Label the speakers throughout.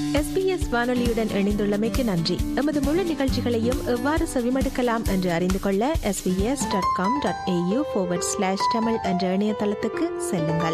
Speaker 1: SBS வானொலியுடன் இணைந்துள்ளமைக்கு நன்றி எமது முழு நிகழ்ச்சிகளையும் எவ்வாறு செவிமடுக்கலாம் என்று அறிந்து கொள்ள SBS dot com dot AU slash Tamil என்ற இணையதளத்துக்கு செல்லுங்கள்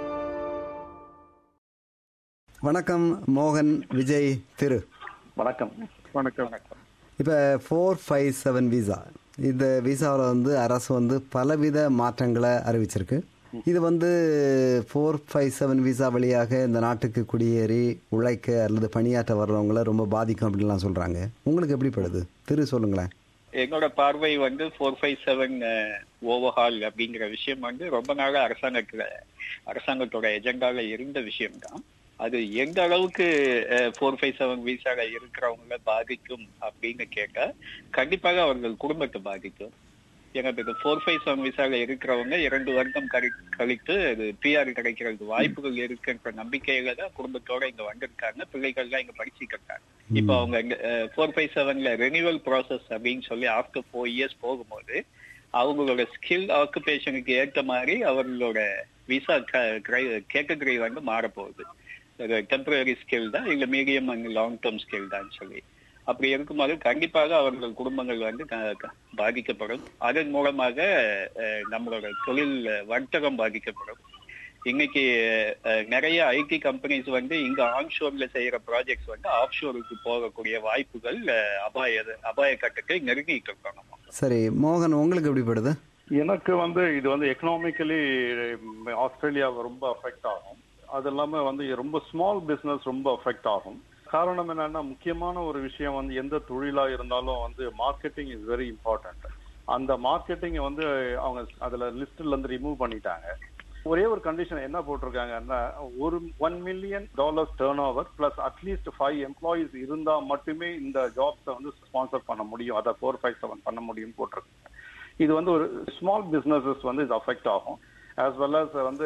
Speaker 2: வணக்கம் மோகன் விஜய் திரு
Speaker 3: வணக்கம்
Speaker 4: வணக்கம்
Speaker 2: இப்போ ஃபோர் ஃபைவ் செவன் விசா இந்த விசாவில் வந்து அரசு வந்து பலவித மாற்றங்களை அறிவிச்சிருக்கு இது வந்து ஃபோர் ஃபைவ் செவன் விசா வழியாக இந்த நாட்டுக்கு குடியேறி உழைக்க அல்லது பணியாற்ற வர்றவங்கள ரொம்ப பாதிக்கும் அப்படின்லாம் சொல்கிறாங்க உங்களுக்கு எப்படிப்படுது திரு சொல்லுங்களேன்
Speaker 3: என்னோட பார்வை வந்து ஃபோர் ஃபைவ் செவன் ஓவர்ஹால் அப்படிங்கிற விஷயம் வந்து ரொம்ப நாளா அரசாங்கத்துல அரசாங்கத்தோட எஜெண்டால இருந்த விஷயம்தான் அது எந்த அளவுக்கு ஃபோர் ஃபைவ் செவன் விசால இருக்கிறவங்கள பாதிக்கும் அப்படின்னு கேட்டா கண்டிப்பாக அவர்கள் குடும்பத்தை பாதிக்கும் ஏன்னா இப்போ ஃபோர் ஃபைவ் செவன் விசால இருக்கிறவங்க இரண்டு வருடம் கழி கழித்து அது பிஆர் கிடைக்கிறது வாய்ப்புகள் இருக்குன்ற நம்பிக்கையில தான் குடும்பத்தோட இங்க வந்திருக்காங்க பிள்ளைகள்லாம் இங்க படிச்சுட்டு இருக்காங்க இப்போ அவங்க ஃபோர் ஃபைவ் செவன்ல ரெனிவல் ப்ராசஸ் அப்படின்னு சொல்லி ஆஃப்டர் ஃபோர் இயர்ஸ் போகும்போது அவங்களோட ஸ்கில் ஆக்குபேஷனுக்கு ஏற்ற மாதிரி அவங்களோட விசா கேட்டகரி வந்து மாறப்போகுது டெம்பரரி ஸ்கில் தான் இல்ல medium and long term skill தான் சொல்லி அப்படி இருக்கும்போது கண்டிப்பாக அவர்கள் குடும்பங்கள் வந்து பாதிக்கப்படும் அதன் மூலமாக நம்மளோட தொழில் வர்த்தகம் பாதிக்கப்படும் இன்னைக்கு நிறைய ஐடி கம்பெனிஸ் வந்து இங்க ஆன்ஷோர்ல செய்யற ப்ராஜெக்ட்ஸ் வந்து ஆஃப் ஷோருக்கு போகக்கூடிய வாய்ப்புகள் அபாய அபாய கட்டத்தை நெருங்கிட்டு இருக்கோம்
Speaker 2: சரி மோகன் உங்களுக்கு எப்படிப்படுது
Speaker 4: எனக்கு வந்து இது வந்து எக்கனாமிக்கலி ஆஸ்திரேலியா ரொம்ப அஃபெக்ட் ஆகும் அது இல்லாம வந்து ரொம்ப ஸ்மால் பிசினஸ் ரொம்ப அஃபெக்ட் ஆகும் காரணம் என்னன்னா முக்கியமான ஒரு விஷயம் வந்து எந்த தொழிலா இருந்தாலும் வந்து மார்க்கெட்டிங் இஸ் வெரி இம்பார்ட்டன்ட் அந்த மார்க்கெட்டிங் வந்து அவங்க அதுல லிஸ்ட்ல இருந்து ரிமூவ் பண்ணிட்டாங்க ஒரே ஒரு கண்டிஷன் என்ன போட்டிருக்காங்கன்னா ஒரு one million dollars turn over plus at least five employees இருந்தா மட்டுமே இந்த ஜாப்ஸை வந்து ஸ்பான்சர் பண்ண முடியும் அதை ஃபோர் ஃபைவ் செவன் பண்ண முடியும் போட்டிருக்காங்க இது வந்து ஒரு ஸ்மால் பிசினஸஸ் வந்து இது அஃபெக்ட் ஆகும் ஆஸ் வெல் அஸ் வந்து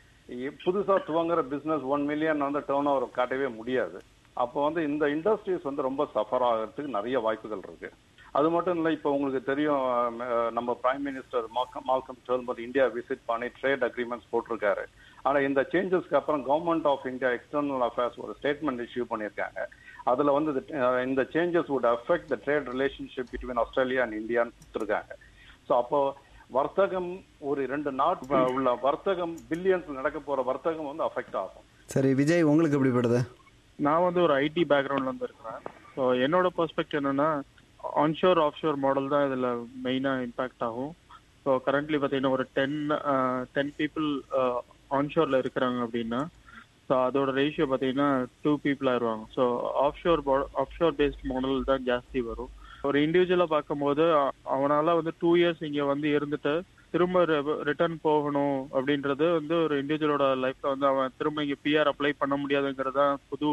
Speaker 4: புதுசா துவங்குற பிசினஸ் ஒன் மில்லியன் வந்து டேர்ன் ஓவர் காட்டவே முடியாது அப்போ வந்து இந்த இண்டஸ்ட்ரீஸ் வந்து ரொம்ப சஃபர் ஆகிறதுக்கு நிறைய வாய்ப்புகள் இருக்கு அது மட்டும் இல்லை இப்போ உங்களுக்கு தெரியும் நம்ம prime minister Malcolm Turnbull India visit பண்ணி ட்ரேட் அக்ரிமெண்ட்ஸ் போட்டிருக்காரு ஆனா இந்த சேஞ்சஸ்க்கு அப்புறம் government of India external affairs ஒரு ஸ்டேட்மெண்ட் இஷ்யூ பண்ணியிருக்காங்க அதுல வந்து இந்த changes would affect the trade relationship between Australia and இந்தியான்னு கொடுத்துருக்காங்க ஸோ அப்போ வர்த்தகம் ஒரு ரெண்டு நாட்டு உள்ள வர்த்தகம் பில்லியன்ஸ் நடக்க போற வர்த்தகம் வந்து அஃபெக்ட் ஆகும்
Speaker 2: சரி விஜய் உங்களுக்கு எப்படிப்படுது
Speaker 5: நான் வந்து ஒரு ஐடி பேக்ரவுண்ட்ல இருந்து இருக்கிறேன் ஸோ என்னோட பெர்ஸ்பெக்ட் என்னன்னா ஆன்ஷோர் ஆஃப்ஷோர் மாடல் தான் இதில் மெயினாக இம்பேக்ட் ஆகும் ஸோ கரண்ட்லி பார்த்தீங்கன்னா ஒரு டென் டென் பீப்புள் ஆன்ஷோரில் இருக்கிறாங்க அப்படின்னா ஸோ அதோட ரேஷியோ பார்த்தீங்கன்னா டூ பீப்புள் ஆயிடுவாங்க so offshore offshore based model தான் ஜாஸ்தி வரும் ஒரு இண்டிவிஜுவலாக பார்க்கும்போது அவனால வந்து டூ இயர்ஸ் இங்கே வந்து இருந்துட்டு திரும்ப ரிட்டர்ன் போகணும் அப்படின்றது வந்து ஒரு இண்டிவிஜுவலோட லைஃப்ல வந்து அவன் திரும்ப இங்க பிஆர் அப்ளை பண்ண முடியாதுங்கிறது தான் புது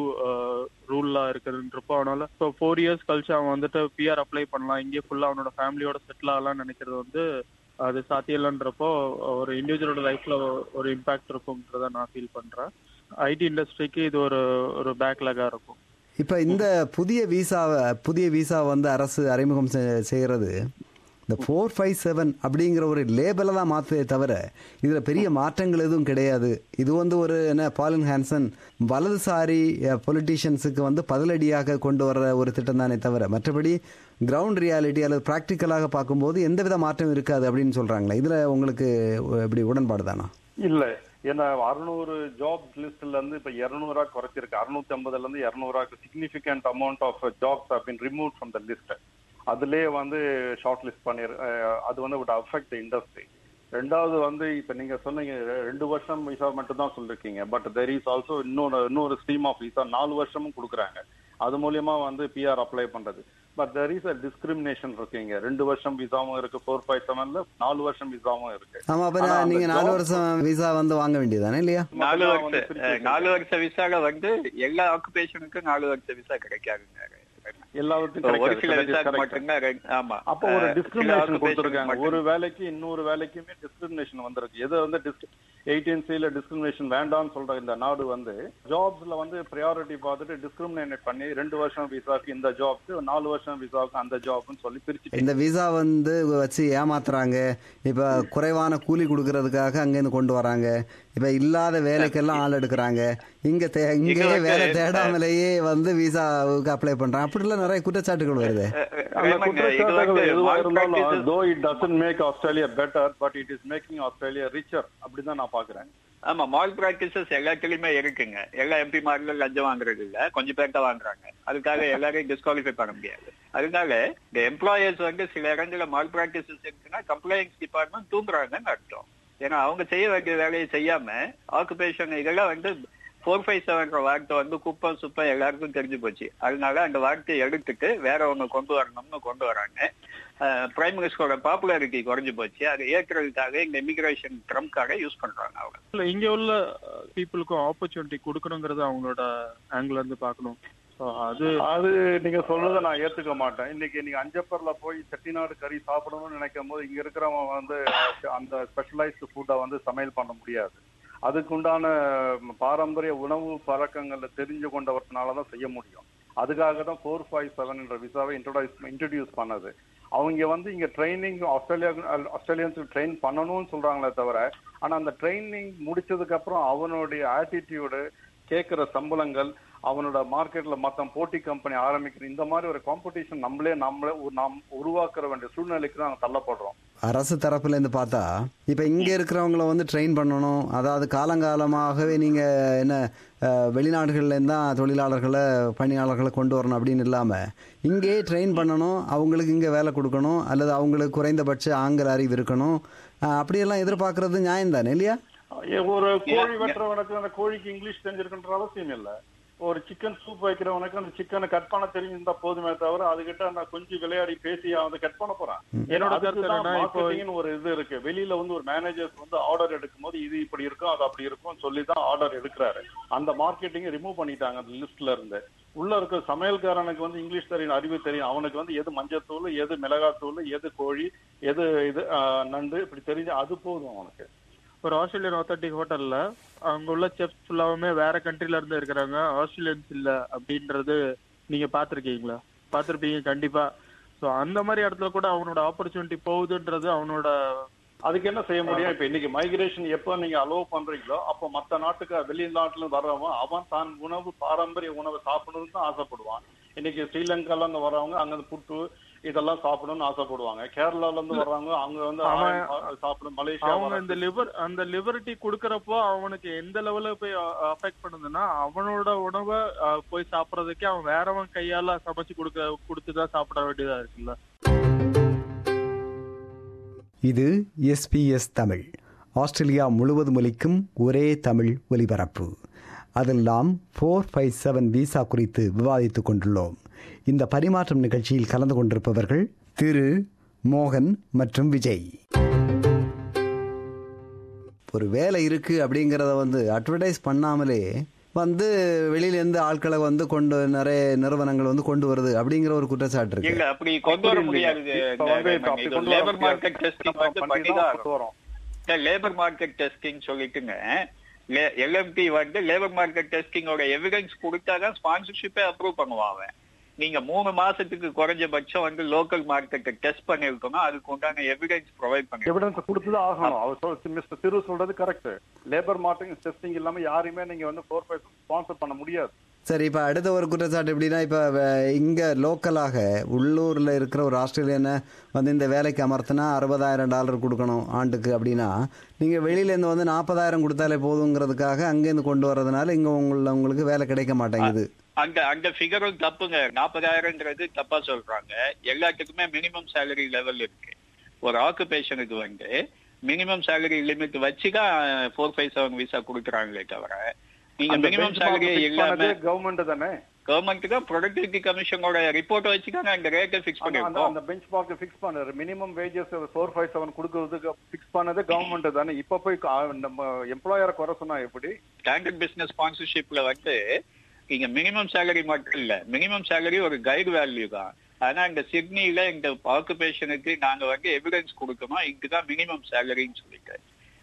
Speaker 5: ரூல்லா இருக்குதுன்றப்போ அவனால இப்போ ஃபோர் இயர்ஸ் கழிச்சு அவன் வந்துட்டு பிஆர் அப்ளை பண்ணலாம் இங்கே ஃபுல்லா அவனோட ஃபேமிலியோட செட்டில் ஆகலாம்னு நினைக்கிறது வந்து அது சாத்தியம் இல்லைன்றப்போ ஒரு இண்டிவிஜுவலோட லைஃப்ல ஒரு இம்பாக்ட் இருக்கும்ன்றத நான் ஃபீல் பண்றேன் ஐடி இண்டஸ்ட்ரிக்கு இது ஒரு ஒரு பேக்லாகா இருக்கும்
Speaker 2: இப்போ இந்த புதிய விசாவை புதிய விசா வந்து அரசு அறிமுகம் செய்கிறது இந்த ஃபோர் ஃபைவ் செவன் அப்படிங்கிற ஒரு லேபலை தான் மாற்றதே தவிர இதில் பெரிய மாற்றங்கள் எதுவும் கிடையாது இது வந்து ஒரு என்ன பாலின் ஹான்சன் வலதுசாரி பொலிட்டீஷியன்ஸுக்கு வந்து பதிலடியாக கொண்டு வர்ற ஒரு திட்டம் தானே தவிர மற்றபடி கிரவுண்ட் ரியாலிட்டி அல்லது ப்ராக்டிக்கலாக பார்க்கும்போது எந்தவித மாற்றம் இருக்காது அப்படின்னு சொல்கிறாங்களே இதில் உங்களுக்கு எப்படி உடன்பாடு தானா
Speaker 4: இல்லை ஏன்னா அறுநூறு ஜாப் லிஸ்ட்ல இருந்து இப்ப இருநூறா குறைச்சிருக்கு அறுநூத்தி ஐம்பதுல இருந்து இருநூறாக்கு significant amount of jobs have been remove from the list அதுலயே வந்து ஷார்ட் லிஸ்ட் பண்ணிரு அது வந்து விட் அஃபெக்ட் இண்டஸ்ட்ரி ரெண்டாவது வந்து இப்ப நீங்க சொன்னீங்க ரெண்டு வருஷம் விசா மட்டும் தான் சொல்லிருக்கீங்க பட் தெர் இஸ் ஆல்சோ இன்னொரு இன்னொரு ஸ்ட்ரீம் ஆஃப் விசா நாலு வருஷமும் கொடுக்குறாங்க அது மூலியமா வந்து பிஆர் அப்ளை பண்றது but there is a discrimination இருக்கீங்க ரெண்டு வருஷம் விசாவும் இருக்கு ஃபோர் ஃபைவ் செவன்ல நாலு வருஷம் விசாவும் இருக்கு
Speaker 2: ஆமா அப்ப நீங்க நாலு வருஷம் விசா வந்து வாங்க வேண்டியதானே இல்லையா
Speaker 3: நாலு வருஷம் நாலு வருஷ விசால வந்து எல்லா ஆக்குபேஷனுக்கும் நாலு வருஷ விசா கிடைக்காதுங்க ஒரு சில விசாக்கு மட்டும்தான் ஆமா
Speaker 4: அப்போ ஒரு டிஸ்கிரிமினேஷன் கொடுத்துருக்காங்க ஒரு வேலைக்கு இன்னொரு வேலைக்குமே டிஸ்கிரிமினேஷன் வந்திருக்கு எது வந்து எயிட்டீன் சில டிஸ்கிரிமினேஷன் வேண்டாம்னு சொல்ற இந்த நாடு வந்து ஜாப்ஸ்ல வந்து ப்ரையாரிட்டி பார்த்துட்டு டிஸ்கிரிமினேட் பண்ணி ரெண்டு வருஷம் விசாவுக்கு இந்த ஜாப்க்கு நாலு வருஷம் விசாவுக்கு அந்த ஜாப்னு சொல்லி பிரிச்சு
Speaker 2: இந்த விசா வந்து வச்சு ஏமாத்துறாங்க இப்ப குறைவான கூலி கொடுக்கறதுக்காக அங்கேருந்து கொண்டு வராங்க இப்ப இல்லாத வேலைக்கெல்லாம் ஆள் எடுக்கிறாங்க இங்க தே- இங்கேயே
Speaker 3: வந்து-
Speaker 2: வேலை தேடாமலேயே வந்து விசாவுக்கு அப்ளை பண்றாங்க அப்படிலாம் நிறைய குற்றச்சாட்டுகள் வருது
Speaker 4: அந்த
Speaker 3: ரேமண்ட், இது
Speaker 4: குற்றச்சாட்டுகள்
Speaker 3: வந்து
Speaker 4: எதுவா
Speaker 3: malpractices-
Speaker 4: இருந்தாலும் though it doesn't make Australia better but it is making Australia richer அப்படிதான் நான் பாக்குறேன்
Speaker 3: ஆமா மால் பிராக்டிசஸ் எல்லாத்துலயுமே இருக்குங்க எல்லா எம்பிமார்களும் லஞ்சம் வாங்குறது இல்ல கொஞ்சம் பேர் தான் வாங்குறாங்க அதுக்காக எல்லாரையும் டிஸ்குவாலிஃபை பண்ண முடியாது அதனால இந்த எம்ப்ளாயர்ஸ் வந்து சில இடங்கள்ல மால் பிராக்டிசஸ் இருக்குன்னா கம்ப்ளைண்ட்ஸ் டிபார்ட்மெண்ட் தூங்குறாங்கன்னு அர்த்தம் ஏன்னா அவங்க செய்ய வேண்டிய வேலையை செய்யாம ஆக்குபேஷன் இதெல்லாம் வந்து ஃபோர் ஃபைவ் செவன்ற வார்த்தை வந்து குப்பம் சுப்பம் எல்லாருக்கும் தெரிஞ்சு போச்சு அதனால அந்த வார்த்தையை எடுத்துட்டு வேற ஒண்ணு கொண்டு வரணும்னு கொண்டு வராங்க பிரைம் மினிஸ்டரோட பாப்புலாரிட்டி குறைஞ்சு போச்சு அதை ஏற்றுறதுக்காக இந்த இமிகிரேஷன் ட்ரம்ப்காக யூஸ் பண்றாங்க அவங்க
Speaker 5: இல்ல இங்க உள்ள பீப்புளுக்கும் ஆப்பர்ச்சுனிட்டி கொடுக்கணுங்கிறது அவங்களோட ஆங்கிள் இருந்து பார்க்கணும் ஸோ அது
Speaker 4: அது நீங்க சொல்றதை நான் ஏத்துக்க மாட்டேன் இன்னைக்கு நீங்க அஞ்சப்பர்ல போய் செட்டிநாடு கறி சாப்பிடணும்னு நினைக்கும் போது இங்க இருக்கிறவங்க வந்து அந்த ஸ்பெஷலைஸ்டு ஃபுட்டை வந்து சமையல் பண்ண முடியாது அதுக்குண்டான பாரம்பரிய உணவு பழக்கங்கள்ல தெரிஞ்சு கொண்டவர்னால தான் செய்ய முடியும் அதுக்காக தான் ஃபோர் ஃபைவ் செவன் என்ற விசாவை இன்ட்ரோடியூஸ் இன்ட்ரடியூஸ் பண்ணது அவங்க வந்து இங்க ட்ரைனிங் ஆஸ்திரேலியா ஆஸ்திரேலியன்ஸுக்கு ட்ரெயின் பண்ணணும்னு சொல்றாங்களே தவிர ஆனா அந்த ட்ரைனிங் முடிச்சதுக்கு அப்புறம் அவனுடைய ஆட்டிடியூடு கேட்கிற சம்பளங்கள் அவனோட மார்க்கெட்ல மத்த போட்டி கம்பெனி ஆரம்பிக்கிற இந்த மாதிரி ஒரு காம்படிஷன் நம்மளே நம்மளே ஒரு- நாம் உருவாக்குற வேண்டிய சூழ்நிலைக்கு தான் நாங்க தள்ளப்படுறோம்
Speaker 2: அரசு தரப்புல இருந்து பார்த்தா இப்ப இங்க இருக்கிறவங்கள வந்து ட்ரெயின் பண்ணணும் அதாவது காலங்காலமாகவே நீங்க என்ன அஹ், வெளிநாடுகள்ல இருந்து தான் தொழிலாளர்களை பணியாளர்களை கொண்டு வரணும் அப்படின்னு இல்லாம இங்கேயே ட்ரெயின் பண்ணணும் அவங்களுக்கு இங்க வேலை கொடுக்கணும் அல்லது அவங்களுக்கு குறைந்தபட்ச ஆங்கில அறிவு இருக்கணும் அஹ், அப்படியெல்லாம் எதிர்பார்க்கறது நியாயம் தானே இல்லையா
Speaker 4: ஒரு கோழி வெட்டுறவனுக்கு அந்த கோழிக்கு இங்கிலீஷ் தெரிஞ்சிருக்குன்ற அவசியம் இல்ல ஒரு சிக்கன் சூப் வைக்கிறவனுக்கு அந்த சிக்கனை கட் பண்ண தெரிஞ்சிருந்தா போதுமே தவிர அதுகிட்ட நான் கொஞ்சம் விளையாடி பேசி அதை கட் பண்ண போறேன்
Speaker 5: என்னோட
Speaker 4: அதுக்கு
Speaker 5: கருத்து
Speaker 4: தான்
Speaker 5: என்னன்னா, இப்போ-
Speaker 4: marketing-னு ஒரு இது இருக்கு வெளியில வந்து ஒரு மேனேஜர்ஸ் வந்து ஆர்டர் எடுக்கும் போது இது இப்படி இருக்கும் அது அப்படி இருக்கும் சொல்லி தான் ஆர்டர் எடுக்கிறாரு அந்த மார்க்கெட்டிங் ரிமூவ் பண்ணிட்டாங்க அந்த லிஸ்ட்ல இருந்து உள்ள இருக்க சமையல்காரனுக்கு வந்து இங்கிலீஷ் தெரியும் அறிவு தெரியும் அவனுக்கு வந்து எது மஞ்சத்தூள் எது மிளகாத்தூள் எது கோழி எது இது ஆஹ், நண்டு இப்படி தெரிஞ்சு அது போதும் அவனுக்கு
Speaker 5: ஒரு ஆஸ்திரேலியன் ஆத்தென்டிக் ஹோட்டல்ல அங்க உள்ள செஃப் ஃபுல்லாவுமே வேற கண்ட்ரில இருந்து இருக்கிறாங்க ஆஸ்திரேலியன்ஸ் இல்ல அப்படின்றது நீங்க பாத்திருக்கீங்களா பாத்திருப்பீங்க கண்டிப்பா சோ அந்த மாதிரி இடத்துல கூட அவனோட ஆப்பர்ச்சுனிட்டி போகுதுன்றது அவனோட
Speaker 4: அதுக்கு என்ன செய்ய முடியும் இப்ப இன்னைக்கு மைக்ரேஷன் எப்ப நீங்க அலோவ் பண்றீங்களோ அப்ப மத்த நாட்டுக்கு வெளிநாட்டுல இருந்து வர்றவன் அவன் தான் உணவு பாரம்பரிய உணவை சாப்பிடணும்னு தான் ஆசைப்படுவான் இன்னைக்கு ஸ்ரீலங்கால இருந்து வர்றவங்க அங்க இருந்து புட்டு இதெல்லாம் சாப்பிடணும்னு ஆசைப்படுவாங்க கேரளால இருந்து வர்றவங்க அவங்க வந்து
Speaker 5: அவன்
Speaker 4: ஆயம் சாப்பிடும் மலேசியா
Speaker 5: அவங்க
Speaker 4: வர்றவங்க-
Speaker 5: இந்த லிபர் அந்த லிபர்ட்டி குடுக்கறப்போ அவனுக்கு எந்த லெவல்ல போய் அஃபெக்ட் பண்ணுதுன்னா அவனோட உணவை அஹ், போய் சாப்பிடறதுக்கே அவன் வேறவன் கையால சமைச்சு கொடுக்க கொடுத்துதான் சாப்பிட வேண்டியதா இருக்குல்ல
Speaker 2: இது எஸ்பிஎஸ் தமிழ் ஆஸ்திரேலியா முழுவதும் ஒலிக்கும் ஒரே தமிழ் ஒலிபரப்பு அதில் நாம் ஃபோர் ஃபைவ் செவன் விசா குறித்து விவாதித்துக் கொண்டுள்ளோம் இந்த பரிமாற்றம் நிகழ்ச்சியில் கலந்து கொண்டிருப்பவர்கள் திரு மோகன் மற்றும் விஜய் ஒரு வேலை இருக்கு அப்படிங்கிறத வந்து அட்வர்டைஸ் பண்ணாமலே வந்து வெளியிலேருந்து ஆட்களை வந்து கொண்டு நிறைய நிறுவனங்கள் வந்து கொண்டு வருது அப்படிங்கிற ஒரு குற்றச்சாட்டு இருக்கு
Speaker 3: இல்ல அப்படி கொண்டு வர
Speaker 4: அப்படி
Speaker 3: முடியாது
Speaker 4: இல்லைங்க. இப்ப வந்து இப்ப அப்படி கொண்டு வர
Speaker 3: லேபர்
Speaker 4: முடியாது.
Speaker 3: மார்க்கெட் டெஸ்டிங்
Speaker 4: நம்ம
Speaker 3: வந்து
Speaker 4: பண்ணி
Speaker 3: பண்ணி
Speaker 4: தான்
Speaker 3: தான்
Speaker 4: கொண்டு வரோம்.
Speaker 3: லேபர் மார்க்கெட் டெஸ்டிங் சொல்லிட்டுங்க எல்எம்டி வந்து லேபர் மார்க்கெட் டெஸ்டிங்கோட எவிடன்ஸ் கொடுத்தாதான் ஸ்பான்சர்ஷிப்பே அப்ரூவ் பண்ணுவான் அவன் நீங்க மூணு மாசத்துக்கு குறைஞ்சபட்சம் வந்து லோக்கல் மார்க்கெட்டை டெஸ்ட் பண்ணிருக்கணும் அதுக்கு உண்டான எவிடன்ஸ் ப்ரொவைட் பண்ணி
Speaker 4: எவிடன்ஸ் கொடுத்துதான் ஆகணும் அவர் சொல் மிஸ்டர் திரு சொல்றது கரெக்ட் லேபர் மார்க்கெட்டிங் டெஸ்டிங் இல்லாம யாரையுமே நீங்க வந்து ஃபோர் ஃபைவ் ஸ்பான்சர் பண்ண முடியாது
Speaker 2: சரி இப்போ அடுத்த ஒரு குற்றச்சாட்டு எப்படின்னா இப்போ இங்கே லோக்கலாக உள்ளூரில் இருக்கிற ஒரு ஆஸ்திரேலியனை வந்து இந்த வேலைக்கு அமர்த்தினா அறுபதாயிரம் டாலர் கொடுக்கணும் ஆண்டுக்கு அப்படின்னா நீங்கள் வெளியிலேருந்து வந்து நாற்பதாயிரம் கொடுத்தாலே போதுங்கிறதுக்காக அங்கேருந்து கொண்டு வர்றதுனால இங்கே உங்கள உங்களுக்கு வேலை கிடைக்க மாட்டேங்குது
Speaker 3: அந்த அந்த ஃபிகரும் தப்புங்க நாற்பதாயிரம்ன்றது தப்பா சொல்றாங்க எல்லாத்துக்குமே மினிமம் சேலரி லெவல் இருக்கு ஒரு ஆக்குபேஷனுக்கு வந்து மினிமம் சேலரி லிமிட் வச்சுதான் ஃபோர் ஃபைவ் செவன் விசா கொடுக்குறாங்களே தவிர நீங்க மினிமம் சேலரியே இல்லாம
Speaker 4: கவர்மெண்ட் தானே
Speaker 3: கவர்மெண்ட் தான் ப்ரொடக்டிவிட்டி கமிஷனோட ரிப்போர்ட் வச்சுக்காங்க அந்த ரேட்டை ஃபிக்ஸ்
Speaker 4: அந்த- அந்த
Speaker 3: பண்ணிருக்கோம்
Speaker 4: அந்த பெஞ்ச் மார்க் ஃபிக்ஸ் பண்ணாரு minimum wages four five seven கொடுக்கறதுக்கு ஃபிக்ஸ் பண்ணது கவர்மெண்ட் தானே இப்ப போய் கா- நம்ம எம்ப்ளாயரை குறை சொன்னா எப்படி
Speaker 3: ஸ்டாண்டர்ட் பிசினஸ் ஸ்பான்சர்ஷிப்ல வந்து நீங்க மினிமம் சேலரி மட்டும் இல்ல மினிமம் சேலரி ஒரு கைடு வேல்யூ தான் ஆனா இந்த சிட்னில இந்த ஆக்குபேஷனுக்கு நாங்க வந்து எவிடன்ஸ் கொடுக்கணும் இதுதான் மினிமம் சேலரின்னு சொல்லிட்டு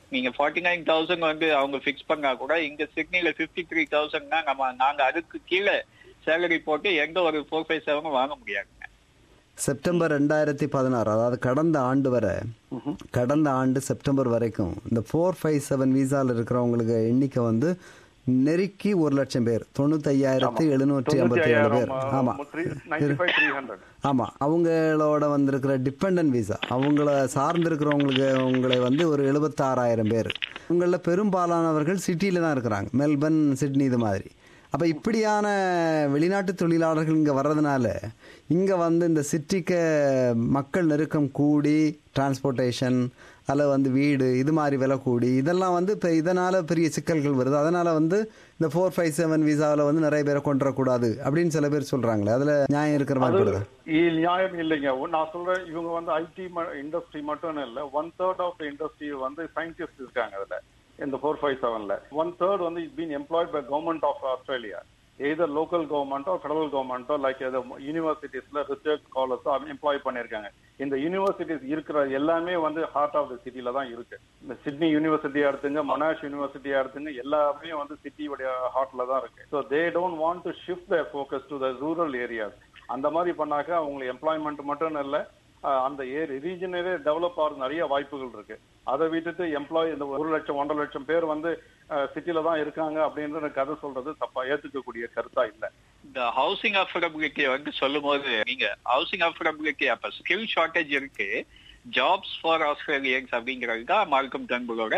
Speaker 3: நீங்க ஃபார்ட்டி நைன் தௌசண்ட் வந்து அவங்க ஃபிக்ஸ் பண்ணா கூட இங்க சிட்னில பிப்டி த்ரீ தௌசண்ட் தான் நம்ம நாங்க அதுக்கு கீழே சேலரி போட்டு எந்த ஒரு ஃபோர் ஃபைவ் செவனும் வாங்க முடியாதுங்க
Speaker 2: செப்டம்பர் ரெண்டாயிரத்தி பதினாறு அதாவது கடந்த ஆண்டு வரை கடந்த ஆண்டு செப்டம்பர் வரைக்கும் இந்த ஃபோர் ஃபைவ் செவன் வீசால இருக்கிறவங்களுக்கு எண்ணிக்கை வந்து நெருக்கி ஒரு லட்சம் பேர் தொண்ணூத்தையாயிரத்தி எழுநூற்றி ஐம்பத்தி ஏழு பேர் ஆமா
Speaker 4: நைன்டி ஃபைவ் த்ரீ ஹண்ட்ரட்
Speaker 2: ஆமா அவங்களோட வந்திருக்கிற டிபெண்டன்ட் விசா அவங்கள சார்ந்திருக்கிறவங்களுக்கு உங்களை வந்து ஒரு எழுபத்தாறாயிரம் பேர் உங்களில் பெரும்பாலானவர்கள் சிட்டியில தான் இருக்கிறாங்க மெல்பர்ன் சிட்னி இது மாதிரி அப்ப இப்படியான வெளிநாட்டு தொழிலாளர்கள் இங்க வர்றதுனால இங்க வந்து இந்த சிட்டிக்கு மக்கள் நெருக்கம் கூடி டிரான்ஸ்போர்ட்டேஷன் அல்லது வந்து வீடு இது மாதிரி விலை கூடி இதெல்லாம் வந்து இப்போ இதனால பெரிய சிக்கல்கள் வருது அதனால வந்து இந்த ஃபோர் ஃபைவ் செவன் விசாவில் வந்து நிறைய பேரை கொண்டு வரக்கூடாது அப்படின்னு சில பேர் சொல்றாங்களே அதுல நியாயம் இருக்கிற மாதிரி படுது
Speaker 4: இ- நியாயம் இல்லைங்க ஒ- நான் சொல்றேன் இவங்க வந்து ஐடி இண்டஸ்ட்ரி மட்டும் இல்ல one third of the industry வந்து சயின்டிஸ்ட் இருக்காங்க அதுல இந்த ஃபோர் ஃபைவ் செவன்ல ஒன் தேர்ட் வந்து is been employed by government of Australia either local கவர்மெண்ட்டோ ஃபெடரல் கவர்மெண்ட்டோ லைக் யூனிவர்சிட்டிஸ்ல ரிசர்ச் ஸ்காலர்ஸோ எம்ப்ளாய் பண்ணியிருக்காங்க இந்த யூனிவர்சிட்டிஸ் இருக்கிற எல்லாமே வந்து ஹார்ட் ஆஃப் த சிட்டில தான் இருக்கு இந்த சிட்னி யூனிவர்சிட்டியா எடுத்துங்க மொனாஷ் யூனிவர்சிட்டியா எடுத்துங்க எல்லாமே வந்து சிட்டியோடைய ஹார்ட்ல தான் இருக்கு so they don't want to shift the focus to the rural areas அந்த மாதிரி பண்ணாக்க அவங்களுக்கு எம்ப்ளாய்மெண்ட் மட்டும் இல்ல அஹ், அந்த ஏரி ரீஜனரே டெவலப் ஆகிறது நிறைய வாய்ப்புகள் இருக்கு அதை விட்டுட்டு எம்ப்ளாய் இந்த ஒரு லட்சம் ஒன்றரை லட்சம் பேர் வந்து சிட்டில தான் இருக்காங்க அப்படின்ற கதை சொல்றது தப்பா ஏத்துக்கக்கூடிய கருத்தா இல்லை
Speaker 3: இந்த ஹவுசிங் அஃபோர்டபிலிட்டி வந்து சொல்லும் போது நீங்க ஹவுசிங் அஃபோர்டபிலிட்டி அப்ப ஸ்கில் ஷார்டேஜ் இருக்கு ஜாப்ஸ் ஃபார் ஆஸ்திரேலியன்ஸ் அப்படிங்கிறது தான் மார்க்கம் டன்புலோட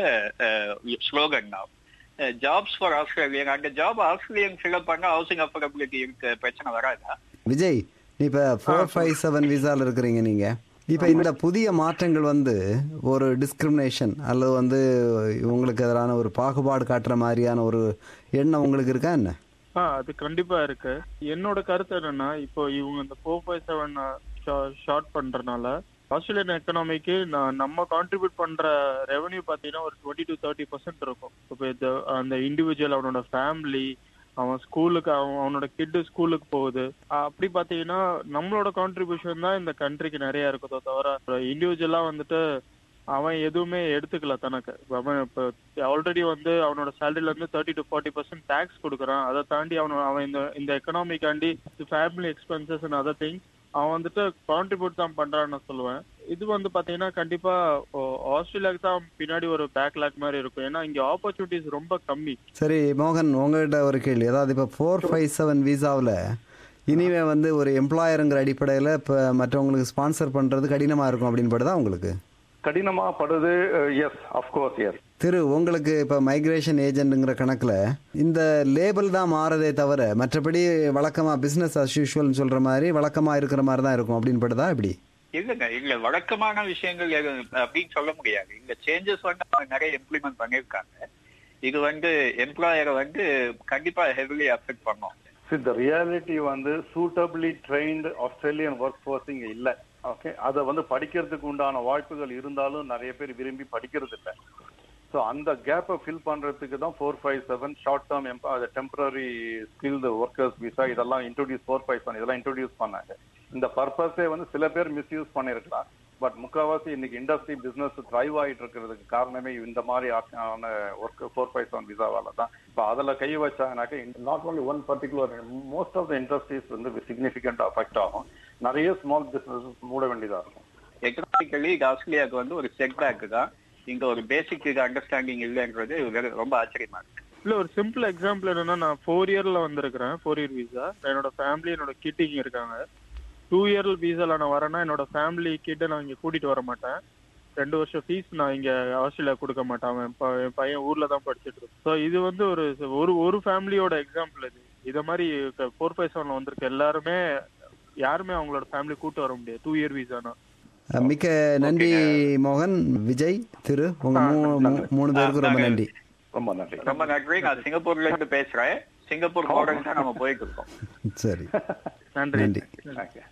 Speaker 3: ஸ்லோகன் தான் ஜாப்ஸ் ஃபார் ஆஸ்திரேலியன் அந்த ஜாப் ஆஸ்திரேலியன் ஃபில்அப் பண்ண ஹவுசிங் அஃபோர்டபிலிட்டி இருக்கு பிரச்சனை வராதா
Speaker 2: விஜய் இப்ப ஃபோர் ஃபைவ் செவன் விசால இருக்கிறீங்க நீங்க இப்ப இந்த புதிய மாற்றங்கள் வந்து ஒரு டிஸ்கிரிமினேஷன் அல்லது வந்து உங்களுக்கு எதிரான ஒரு பாகுபாடு காட்டுற மாதிரியான ஒரு எண்ணம் உங்களுக்கு இருக்கா என்ன
Speaker 5: ஆ அது கண்டிப்பா இருக்கு என்னோட கருத்து என்னன்னா இப்போ இவங்க இந்த ஃபோர் ஃபைவ் செவன் ஷார்ட் பண்றதுனால ஆஸ்திரேலியன் எக்கனாமிக்கு நம்ம கான்ட்ரிபியூட் பண்ற ரெவன்யூ பாத்தீங்கன்னா ஒரு டுவெண்ட்டி டு தேர்ட்டி பர்சன்ட் இருக்கும் இப்போ இது அந்த இண்டிவிஜுவல் அவனோட ஃபேமிலி அவன் ஸ்கூலுக்கு அவன் அவனோட கிட்டு ஸ்கூலுக்கு போகுது அஹ் அப்படி பாத்தீங்கன்னா நம்மளோட கான்ட்ரிபியூஷன் தான் இந்த கண்ட்ரிக்கு நிறைய இருக்குதோ தவிர இண்டிவிஜுவலா வந்துட்டு அவன் எதுவுமே எடுத்துக்கல தனக்கு அவன் இப்போ ஆல்ரெடி வந்து அவனோட சேலரில இருந்து thirty to forty percent tax கொடுக்குறான் அதை தாண்டி அவன் அவன் இந்த இந்த எக்கனாமிக்காண்டி family expenses and other things அவன் வந்துட்டு கான்ட்ரிபியூட் தான் பண்றான்னு நான் சொல்லுவேன் இது வந்து பாத்தீங்கன்னா கண்டிப்பா ஓ- ஆஸ்திரேலியாவுக்கு தான் பின்னாடி ஒரு பேக்லாக் மாதிரி இருக்கும் ஏன்னா இங்க ஆப்பர்ச்சுனிட்டிஸ் ரொம்ப கம்மி
Speaker 2: சரி மோகன் உங்ககிட்ட ஒரு கேள்வி அதாவது இப்போ ஃபோர் ஃபைவ் செவன் விசாவில் இனிமே வந்து ஒரு எம்ப்ளாயருங்கிற அடிப்படையில் இப்போ மற்றவங்களுக்கு ஸ்பான்சர் பண்ணுறது கடினமாக இருக்கும் அப்படின்னு படுதா உங்களுக்கு
Speaker 4: கடினமா படுது எஸ் அஃப்கோர்ஸ் எஸ்
Speaker 2: திரு உங்களுக்கு இப்போ மைக்ரேஷன் ஏஜென்ட்டுங்கிற கணக்கில் இந்த லேபிள் தான் மாறதே தவிர மற்றபடி வழக்கமாக பிஸ்னஸ் அஸ் யூஷுவல்னு சொல்கிற மாதிரி வழக்கமாக இருக்கிற மாதிரி தான் இருக்கும் அப்படின்னு படுதா இப்படி
Speaker 3: இல்லைங்க இல்ல வழக்கமான விஷயங்கள் எது அப்படின்னு சொல்ல முடியாது இந்த சேஞ்சஸ் வந்து அவங்க நிறைய இம்ப்ளிமெண்ட் பண்ணியிருக்காங்க இது வந்து எம்ப்ளாயரை வந்து கண்டிப்பா ஹெவிலி அஃபெக்ட் பண்ணும்
Speaker 4: இந்த ரியாலிட்டி வந்து suitably trained Australian workforce இங்க இல்ல ஓகே அதை வந்து படிக்கிறதுக்கு உண்டான வாய்ப்புகள் இருந்தாலும் நிறைய பேர் விரும்பி படிக்கிறது இல்ல ஸோ அந்த கேப்பை ஃபில் பண்றதுக்கு தான் four five seven short term temporary skilled workers visa இதெல்லாம் இன்ட்ரோடியூஸ் ஃபோர் ஃபைவ் செவன் இதெல்லாம் இன்ட்ரோடியூஸ் பண்ணாங்க இந்த பர்பஸே வந்து சில பேர் மிஸ்யூஸ் பண்ணிருக்கலாம் பட் முக்கால்வாசி இன்னைக்கு இண்டஸ்ட்ரி பிசினஸ் த்ரைவ் ஆயிட்டு இருக்கிறதுக்கு காரணமே இந்த மாதிரி ஆன ஒர்க் ஃபோர் ஃபைவ் செவன் விசாவால தான் இப்போ அதில் கை வச்சாங்கனாக்க not only one particular most of the industries வந்து சிக்னிஃபிகண்ட் அஃபெக்ட் ஆகும் நிறைய ஸ்மால் பிசினஸ் மூட வேண்டியதா இருக்கும்
Speaker 3: எக்கனாமிக்கலி இது ஆஸ்திரேலியாவுக்கு வந்து ஒரு செட் பேக் தான் இங்க ஒரு பேசிக் அண்டர்ஸ்டாண்டிங் இல்லைன்றது வெறு- ரொம்ப ஆச்சரியமா இருக்கு
Speaker 5: இல்ல ஒரு சிம்பிள் எக்ஸாம்பிள் என்னன்னா நான் ஃபோர் இயர்ல வந்திருக்கிறேன் ஃபோர் இயர் விசா என்னோட ஃபேமிலி என்னோட கிட்டிங்க இருக்காங்க டூ இயர் விசால நான் வரேன்னா என்னோட ஃபேமிலி கிட்ட நான் இங்க கூட்டிட்டு வர மாட்டேன் ரெண்டு வருஷம் ஃபீஸ் நான் இங்க ஆஸ்திரேலியா கொடுக்க மாட்டேன் அவன் ப- என் பையன் ஊர்ல தான் படிச்சுட்டு இருக்கு ஸோ இது வந்து ஒரு ஒரு ஒரு ஃபேமிலியோட எக்ஸாம்பிள் இது இத மாதிரி ஃபோர் ஃபைவ் செவன்ல வந்திருக்க எல்லாருமே யாருமே அவங்களோட ஃபேமிலி கூட்டு வர முடியாது டூ இயர் விசானா
Speaker 2: அஹ் மிக்க நன்றி மோகன் விஜய் திரு உங்க மூ- மூ- மூணு பேருக்கும் ரொம்ப நன்றி
Speaker 4: ரொம்ப நன்றி
Speaker 3: ரொம்ப நன்றி நான் சிங்கப்பூர்ல இருந்து பேசுறேன் சிங்கப்பூர் மாடல் தான் நம்ம போயிட்டு இருக்கோம்
Speaker 2: சரி
Speaker 5: நன்றி
Speaker 2: நன்றி
Speaker 4: தேங்க்யூ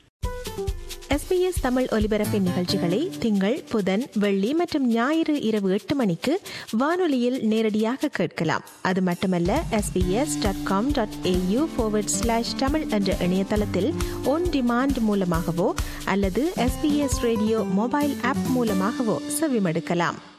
Speaker 1: எஸ்பிஎஸ் தமிழ் ஒலிபரப்பின் நிகழ்ச்சிகளை திங்கள் புதன் வெள்ளி மற்றும் ஞாயிறு இரவு எட்டு மணிக்கு வானொலியில் நேரடியாக கேட்கலாம் அது மட்டுமல்ல SBS dot com dot AU slash Tamil என்ற இணையதளத்தில் ஒன் டிமாண்ட் மூலமாகவோ அல்லது எஸ்பிஎஸ் ரேடியோ மொபைல் ஆப் மூலமாகவோ செவிமடுக்கலாம்